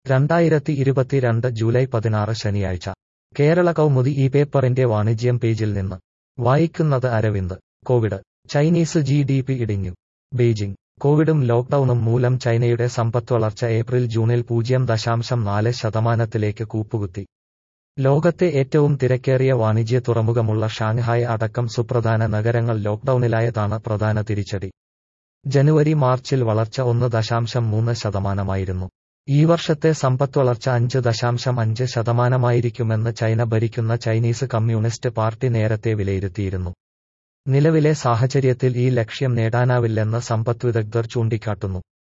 രണ്ടായിരത്തി ഇരുപത്തിരണ്ട് ജൂലൈ പതിനാറ് ശനിയാഴ്ച കേരള കൗമുദി ഈ പേപ്പറിന്റെ വാണിജ്യം പേജിൽ നിന്ന് വായിക്കുന്നത് Aravind covid Chinese G D P ഇടിഞ്ഞു ബെയ്ജിംഗ് കോവിഡും ലോക്ഡൌണും മൂലം ചൈനയുടെ സമ്പദ്വളർച്ച ഏപ്രിൽ ജൂണിൽ പൂജ്യം ദശാംശം നാല് ശതമാനത്തിലേക്ക് കൂപ്പുകുത്തി ലോകത്തെ ഏറ്റവും തിരക്കേറിയ വാണിജ്യ തുറമുഖമുള്ള ഷാങ്ഹായ് അടക്കം സുപ്രധാന നഗരങ്ങൾ ലോക്ഡൌണിലായതാണ് പ്രധാന തിരിച്ചടി ജനുവരി മാർച്ചിൽ വളർച്ച ഒന്ന് ദശാംശം മൂന്ന് ശതമാനമായിരുന്നു ഈ വർഷത്തെ സമ്പദ്വളർച്ച അഞ്ച് ദശാംശം അഞ്ച് ശതമാനമായിരിക്കുമെന്ന് ചൈന ഭരിക്കുന്ന ചൈനീസ് കമ്മ്യൂണിസ്റ്റ് പാർട്ടി നേരത്തെ വിലയിരുത്തിയിരുന്നു നിലവിലെ സാഹചര്യത്തിൽ ഈ ലക്ഷ്യം നേടാനാവില്ലെന്ന് സമ്പദ്വിദഗ്ധർ ചൂണ്ടിക്കാട്ടുന്നു